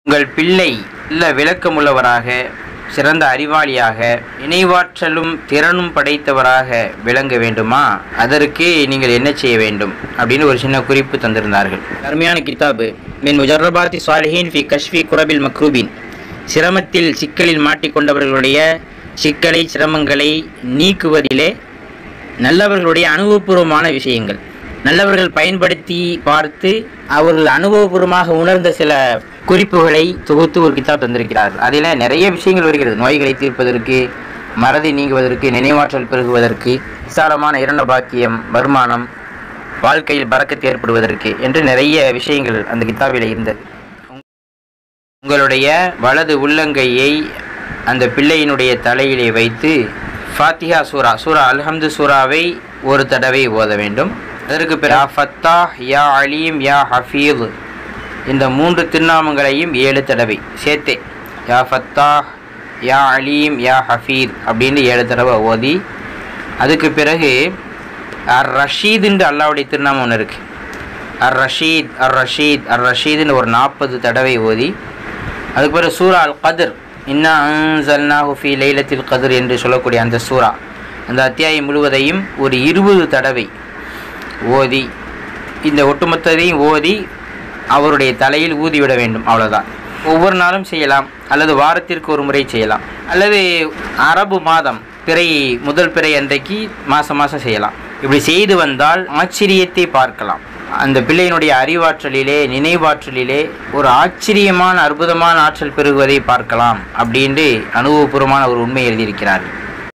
உங்கள் பிள்ளை நல்ல விளக்கமுள்ளவராக சிறந்த அறிவாளியாக நினைவாற்றலும் திறனும் படைத்தவராக விளங்க வேண்டுமா அதற்கு நீங்கள் என்ன செய்ய வேண்டும் அப்படின்னு ஒரு சின்ன குறிப்பு தந்திருந்தார்கள் அருமையான கிதாபு மின் முஜர்ரபாத்தி சாலிஹீன் ஃபி கஷ்ஃபி குரபில் மக்ரூபின் சிரமத்தில் சிக்கலில் மாட்டிக்கொண்டவர்களுடைய சிக்கலை சிரமங்களை நீக்குவதிலே நல்லவர்களுடைய அனுபவபூர்வமான விஷயங்கள் நல்லவர்கள் பயன்படுத்தி பார்த்து அவர்கள் அனுபவபூர்வமாக உணர்ந்த சில குறிப்புகளை தொகுத்து ஒரு கிதாப் தந்திருக்கிறார்கள் அதில் நிறைய விஷயங்கள் வருகிறது நோய்களை தீர்ப்பதற்கு மறதி நீங்குவதற்கு நினைவாற்றல் பெருகுவதற்கு விசாலமான இரண்ட பாக்கியம் வருமானம் வாழ்க்கையில் பறக்கத்து ஏற்படுவதற்கு என்று நிறைய விஷயங்கள் அந்த கிதாபில் இருந்தது உங்களுடைய வலது உள்ளங்கையை அந்த பிள்ளையினுடைய தலையிலே வைத்து ஃபாத்திஹா சூரா சூரா அல்ஹம்து சூராவை ஒரு தடவை ஓத வேண்டும் அதற்கு பிறகு யா ஃபத்தாஹ் யா அலீம் யா ஹஃபீத் இந்த மூன்று திருநாமங்களையும் ஏழு தடவை சேர்த்தே யா ஃபத்தாஹ் யா அலீம் யா ஹஃபீத் அப்படின்னு ஏழு தடவை ஓதி அதுக்கு பிறகு அர் ரஷீதுன்ற அல்லாவுடைய திருநாமம் ஒன்று இருக்குது அர் ரஷீத் அர் ரஷீத் அர் ரஷீதுன்னு ஒரு நாற்பது தடவை ஓதி அதுக்கு பிறகு சூரா அல் கதிர் இன்னா அன்சல்னாஹு ஃபி லைலத்தில் கதிர் என்று சொல்லக்கூடிய அந்த சூரா அந்த அத்தியாயம் முழுவதையும் ஒரு இருபது தடவை ஓதி இந்த ஒட்டுமொத்தத்தையும் ஓதி அவருடைய தலையில் ஊதிவிட வேண்டும் அவ்வளோதான் ஒவ்வொரு நாளும் செய்யலாம் அல்லது வாரத்திற்கு ஒரு முறை செய்யலாம் அல்லது அரபு மாதம் பிறை முதல் பிறை அன்றைக்கு மாதம் மாதம் செய்யலாம் இப்படி செய்து வந்தால் ஆச்சரியத்தை பார்க்கலாம் அந்த பிள்ளையினுடைய அறிவாற்றலிலே நினைவாற்றலிலே ஒரு ஆச்சரியமான அற்புதமான ஆற்றல் பெருகுவதை பார்க்கலாம் அப்படின்ட்டு அனுபவபூர்வமான ஒரு உண்மை எழுதியிருக்கிறார்கள்